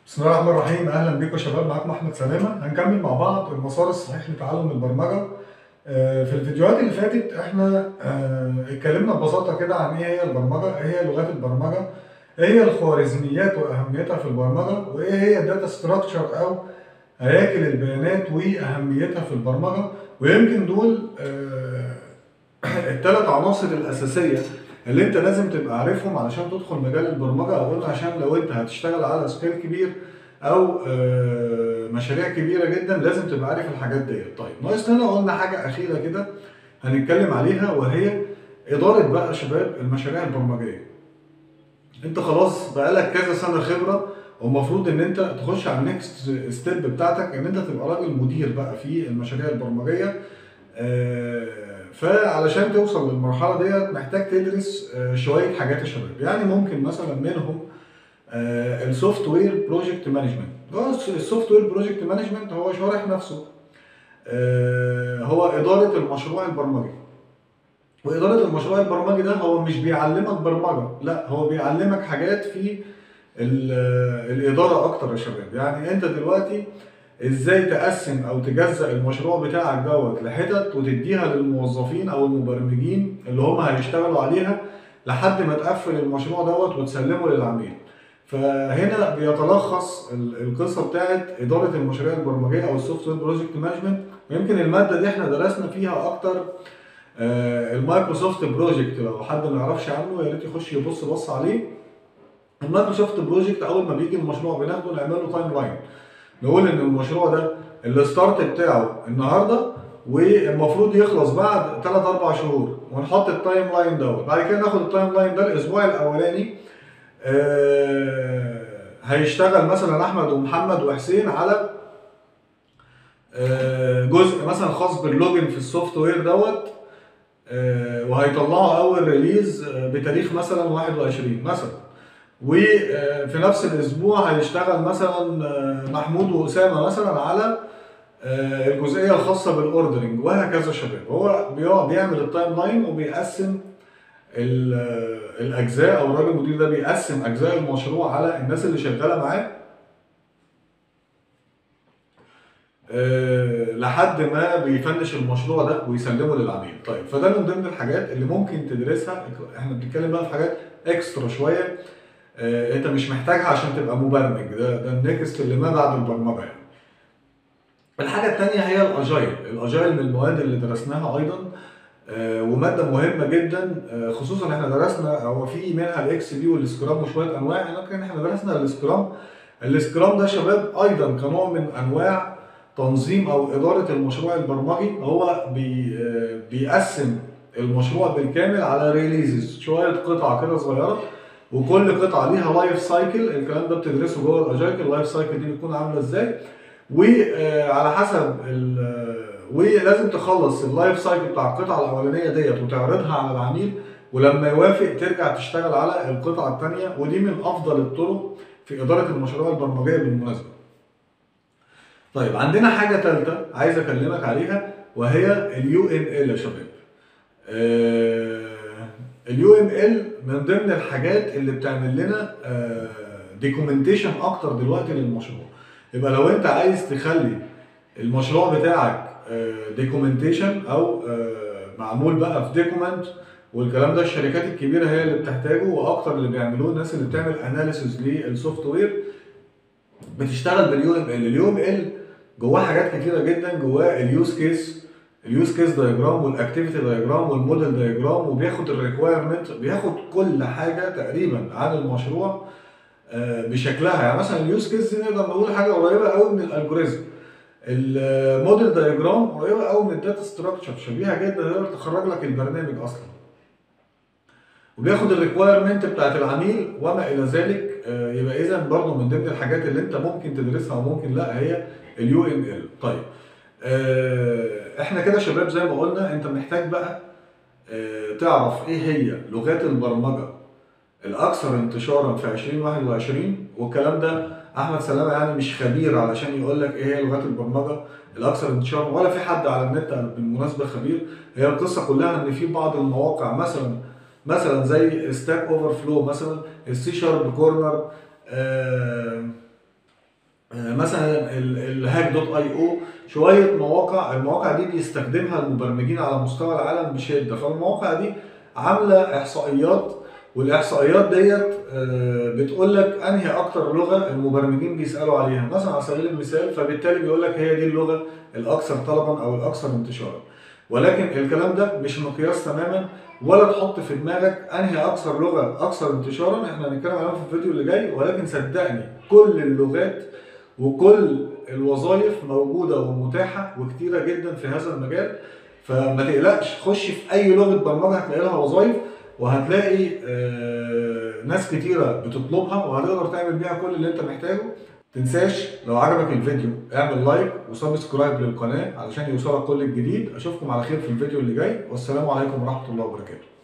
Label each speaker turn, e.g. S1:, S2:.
S1: بسم الله الرحمن الرحيم اهلا بيكم يا شباب معاكم احمد سلامه هنكمل مع بعض المسار الصحيح لتعلم البرمجه آه، في الفيديوهات اللي فاتت احنا آه، اتكلمنا ببساطه كده عن ايه هي البرمجه ايه هي لغات البرمجه ايه هي الخوارزميات واهميتها في البرمجه وايه هي الداتا ستراكشر او هياكل البيانات واهميتها في البرمجه ويمكن دول الثلاث عناصر الاساسيه اللي انت لازم تبقى عارفهم علشان تدخل مجال البرمجه او قلنا عشان لو انت هتشتغل على سكيل كبير او آه، مشاريع كبيره جدا لازم تبقى عارف الحاجات ديت طيب ناقص لنا قلنا حاجه اخيره كده هنتكلم عليها وهي اداره بقى يا شباب المشاريع البرمجيه انت خلاص بقالك كذا سنه خبره والمفروض ان انت تخش على النكست ستيب بتاعتك ان انت تبقى راجل مدير بقى في المشاريع البرمجيه آه، فعلشان توصل للمرحله ديت محتاج تدرس آه، شويه حاجات يا شباب يعني ممكن مثلا منهم السوفت وير بروجكت مانجمنت السوفت وير بروجكت مانجمنت هو شارح نفسه آه، هو اداره المشروع البرمجي واداره المشروع البرمجي ده هو مش بيعلمك برمجه لا هو بيعلمك حاجات في ال- الاداره اكتر يا شباب يعني انت دلوقتي ازاي تقسم او تجزأ المشروع بتاعك دوت لحتت وتديها للموظفين او المبرمجين اللي هم هيشتغلوا عليها لحد ما تقفل المشروع دوت وتسلمه للعميل فهنا بيتلخص ال- القصه بتاعت اداره المشاريع البرمجيه او السوفت وير بروجكت مانجمنت ويمكن الماده دي احنا درسنا فيها اكتر آه، المايكروسوفت بروجكت لو حد ما يعرفش عنه يا ريت يخش يبص بص عليه المايكروسوفت بروجكت اول ما بيجي المشروع بناخده نعمل له تايم لاين نقول ان المشروع ده الستارت بتاعه النهارده والمفروض يخلص بعد 3 4 شهور ونحط التايم لاين دوت بعد كده ناخد التايم لاين ده الاسبوع الاولاني آه، هيشتغل مثلا احمد ومحمد وحسين على آه، جزء مثلا خاص باللوجن في السوفت وير دوت آه، وهيطلعوا اول ريليز آه، بتاريخ مثلا 21 مثلا وفي نفس الاسبوع هيشتغل مثلا آه، محمود واسامه مثلا على آه، الجزئيه الخاصه بالاوردرنج وهكذا يا شباب هو بيقعد بيعمل التايم لاين وبيقسم ال- الاجزاء او الراجل المدير ده بيقسم اجزاء المشروع على الناس اللي شغاله معاه آه، لحد ما بيفنش المشروع ده ويسلمه للعميل طيب فده من ضمن الحاجات اللي ممكن تدرسها احنا بنتكلم بقى في حاجات اكسترا شويه آه، انت مش محتاجها عشان تبقى مبرمج ده ده النكست اللي ما بعد البرمجه يعني الحاجه الثانيه هي الاجايل الاجايل من المواد اللي درسناها ايضا آه، وماده مهمه جدا آه، خصوصا احنا درسنا هو في منها الاكس بي والسكرام وشويه انواع لكن احنا درسنا السكرام السكرام ده شباب ايضا كنوع من انواع تنظيم او اداره المشروع البرمجي هو بي آه، بيقسم المشروع بالكامل على ريليزز شويه قطع كده صغيره وكل قطعه ليها لايف سايكل الكلام ده بتدرسه جوه الاجايل اللايف سايكل دي بتكون عامله ازاي وعلى حسب ال- ولازم تخلص اللايف سايكل بتاع القطعه الاولانيه ديت وتعرضها على العميل ولما يوافق ترجع تشتغل على القطعه الثانيه ودي من افضل الطرق في اداره المشاريع البرمجيه بالمناسبه. طيب عندنا حاجه ثالثه عايز اكلمك عليها وهي اليو ام ال يا شباب. اليو ام ال من ضمن الحاجات اللي بتعمل لنا ديكومنتيشن اكتر دلوقتي للمشروع. يبقى لو انت عايز تخلي المشروع بتاعك ديكومنتيشن او آه، معمول بقى في ديكومنت والكلام ده الشركات الكبيره هي اللي بتحتاجه واكتر اللي بيعملوه الناس اللي بتعمل اناليسيز للسوفت وير بتشتغل باليو ام ال اليو ام ال جواه حاجات كتيره جدا جواه اليوز كيس اليوز كيس دايجرام والاكتيفيتي دايجرام والموديل دايجرام وبياخد الريكويرمنت بياخد كل حاجه تقريبا عن المشروع آه، بشكلها يعني مثلا اليوز كيس دي نقدر نقول حاجه قريبه قوي من الالجوريزم الموديل دايجرام قريبه قوي من الداتا ستراكشر شبيهه جدا تقدر تخرج لك البرنامج اصلا وبياخد الريكويرمنت بتاعت العميل وما الى ذلك آه، يبقى اذا برضه من ضمن الحاجات اللي انت ممكن تدرسها وممكن لا هي اليو ام ال طيب آه، احنا كده شباب زي ما قلنا انت محتاج بقى آه، تعرف ايه هي لغات البرمجه الاكثر انتشارا في 2021 والكلام ده احمد سلامه يعني مش خبير علشان يقول لك ايه هي لغات البرمجه الاكثر انتشارا ولا في حد على النت بالمناسبه خبير هي القصه كلها ان في بعض المواقع مثلا مثلا زي ستاك اوفر فلو مثلا السي شارب كورنر مثلا الهاك دوت اي او شويه مواقع المواقع دي بيستخدمها المبرمجين على مستوى العالم بشده فالمواقع دي عامله احصائيات والاحصائيات ديت آه، بتقول لك انهي اكتر لغه المبرمجين بيسالوا عليها مثلا على سبيل المثال فبالتالي بيقول لك هي دي اللغه الاكثر طلبا او الاكثر انتشارا ولكن الكلام ده مش مقياس تماما ولا تحط في دماغك انهي اكثر لغه اكثر انتشارا احنا هنتكلم عليها في الفيديو اللي جاي ولكن صدقني كل اللغات وكل الوظائف موجوده ومتاحه وكتيره جدا في هذا المجال فما تقلقش خش في اي لغه برمجه هتلاقي لها وظائف وهتلاقي آه، ناس كتيره بتطلبها وهتقدر تعمل بيها كل اللي انت محتاجه تنساش لو عجبك الفيديو اعمل لايك وسبسكرايب للقناه علشان يوصلك كل الجديد اشوفكم على خير في الفيديو اللي جاي والسلام عليكم ورحمه الله وبركاته